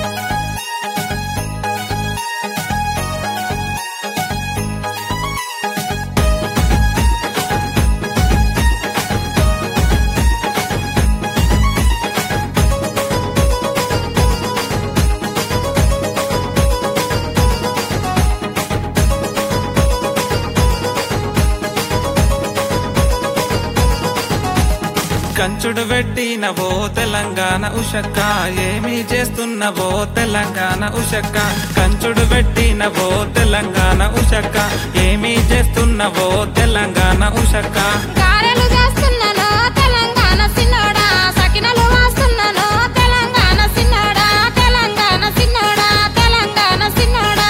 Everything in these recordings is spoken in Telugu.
కంచుడు పెట్టినవో తెలంగాణ ఉషక్క ఏమి చేస్తున్నవో తెలంగాణ ఉషక్క కంచుడు పెట్టినవో తెలంగాణ ఉషక్క ఏమి చేస్తున్నవో తెలంగాణ ఉషక్క గారెలు చేస్తున్నాను తెలంగాణ సిన్నోడా సకినలు వాస్తున్నాను తెలంగాణ సిన్నోడా తెలంగాణ సిన్నోడా తెలంగాణ సిన్నోడా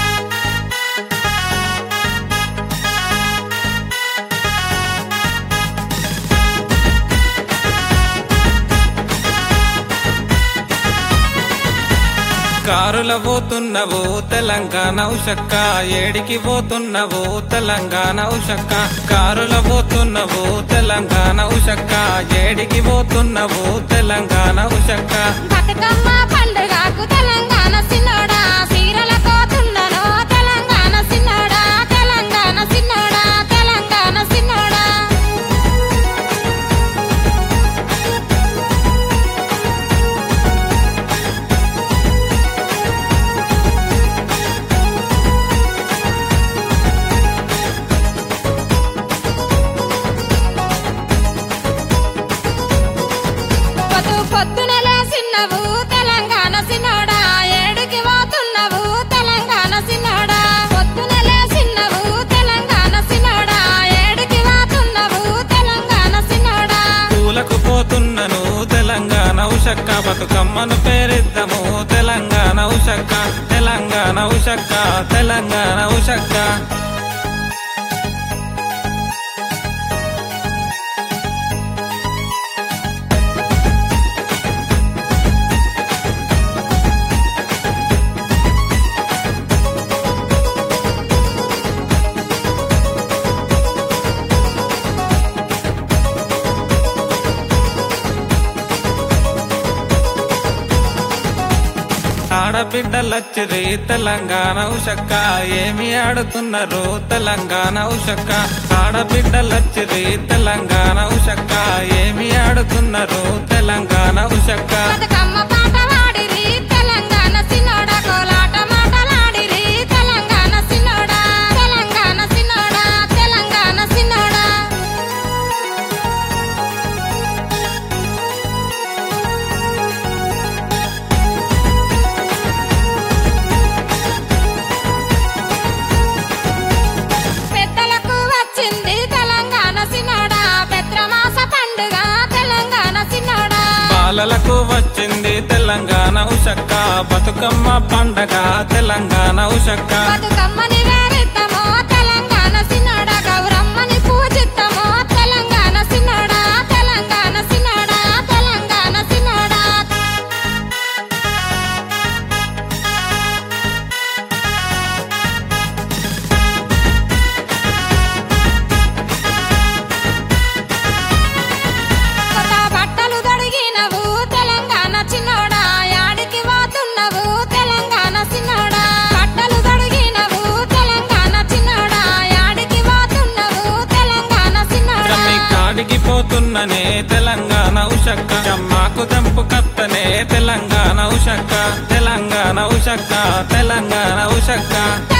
కారుల పోతున్నవో తెలంగాణ ఉషక్క ఏడికి పోతున్నవో తెలంగాణ ఉషక్క కారుల పోతున్నవో తెలంగాణ ఉషక్క ఏడికి పోతున్నవో తెలంగాణ ఉషక్క బతుకమ్మ పండుగకు తెలంగాణ సిన్నోడా సీరల పోతున్నాను తెలంగాణ సిన్నోడా తెలంగాణ సిన్నోడా తెలంగాణ సిన్నోడా పొద్దు పొద్దున లేసిన్నవు తెలంగాణ సిన్నోడా ఏడుకి పోతున్నవు తెలంగాణ సిన్నోడా పొద్దున లేసిన్నవు తెలంగాణ సిన్నోడా ఏడుకి పోతున్నవు తెలంగాణ సిన్నోడా పూలకు పోతున్నను తెలంగాణ ఉషక్క బతుకమ్మను పేరిద్దాము తెలంగాణ ఉషక్క తెలంగాణ ఉషక్క తెలంగాణ ఉషక్క ఆడబిడ్డలచ్చిరి తెలంగాణ ఉషక్క ఏమి ఆడుతున్నారు తెలంగాణ ఉషక్క ఆడబిడ్డలచ్చిరి తెలంగాణ ఉషక్క ఏమి ఆడుతున్నారు తెలంగాణ ఉషక్క బతుకమ్మ పాట వాడిరి తెలంగాణ సిన్నోడా కోలాట మాటలాడిరి తెలంగాణ సిన్నోడా తెలంగాణ సిన్నోడా తెలంగాణ సిన్నోడా పెద్దలకు వచ్చింది తెలంగాణ సిన్నోడా పెత్రమాస పండుగ తెలంగాణ సిన్నోడా బాలలకు వచ్చింది తెలంగాణ ఉషక్క బతుకమ్మ పండగ తెలంగాణ ఉషక్క బతుకమ్మని వేరిద్దామో తెలంగాణ సిన్నోడా గౌరమ్మని పూజిద్దామో తెలంగాణ సిన్నోడా తెలంగాణ సిన్నోడా తెలంగాణ సిన్నోడా కొత్త బట్టలు తొడిగినవు తెలంగాణ చిన్నోడా యాడికి పోతున్నవు తెలంగాణ సిన్నోడా బట్టలు తొడిగినవు తెలంగాణ చిన్నోడా యాడికి పోతున్నవు తెలంగాణ సిన్నోడా జమ్మి కాడికి పోతున్ననే తెలంగాణ ఉషక్క జమ్మాకు తెంపు కత్తనే తెలంగాణ ఉషక్క తెలంగాణ ఉషక్క తెలంగాణ ఉషక్క